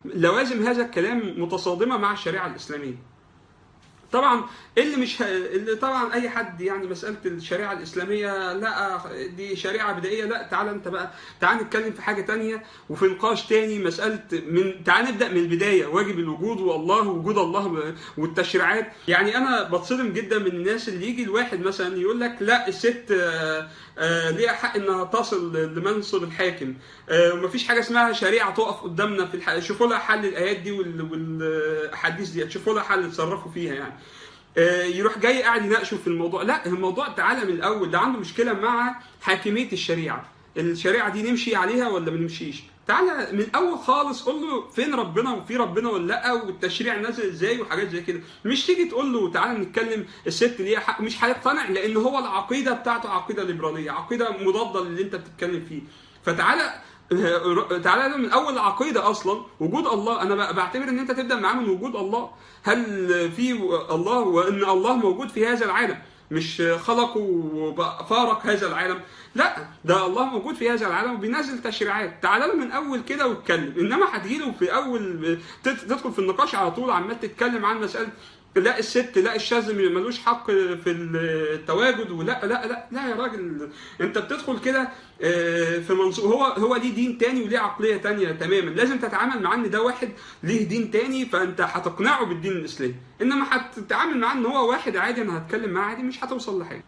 لوازم هذا الكلام متصادمه مع الشريعه الاسلاميه طبعا اللي مش ه... اللي طبعا اي حد يعني مساله الشريعه الاسلاميه لا دي شريعه بدائيه لا تعال انت بقى تعال نتكلم في حاجه تانية وفي نقاش تاني مساله من تعال نبدا من البدايه واجب الوجود والله وجود الله والتشريعات يعني انا بتصدم جدا من الناس اللي يجي الواحد مثلا يقول لك لا الست آه، آه، ليها حق انها تصل لمنصب الحاكم آه، ومفيش حاجه اسمها شريعه تقف قدامنا في الح... شوفوا لها حل الايات دي وال- والاحاديث دي شوفوا لها حل تصرفوا فيها يعني آه، يروح جاي قاعد يناقشه في الموضوع لا الموضوع تعالى من الاول ده عنده مشكله مع حاكميه الشريعه الشريعه دي نمشي عليها ولا ما نمشيش تعالى من اول خالص قول له فين ربنا وفي ربنا ولا لا والتشريع نازل ازاي وحاجات زي كده مش تيجي تقول له تعالى نتكلم الست ليها حق مش هيقتنع لان هو العقيده بتاعته عقيده ليبراليه عقيده مضاده للي انت بتتكلم فيه فتعالى تعالى ده من اول العقيده اصلا وجود الله انا بقى بعتبر ان انت تبدا معاه من وجود الله هل في الله وان الله موجود في هذا العالم مش خلقه وفارق هذا العالم لا ده الله موجود في هذا العالم وبينزل تشريعات تعالى له من اول كده واتكلم انما هتجيله في اول تد- تدخل في النقاش على طول عمال تتكلم عن مساله لا الست لا الشاذ ملوش حق في التواجد ولا لا لا لا يا راجل انت بتدخل كده آه، في منظور هو هو ليه دين تاني وليه عقليه تانية تماما لازم تتعامل معاه ان ده واحد ليه دين تاني فانت هتقنعه بالدين الاسلامي انما هتتعامل معاه ان هو واحد عادي انا هتكلم معاه عادي مش هتوصل لحاجه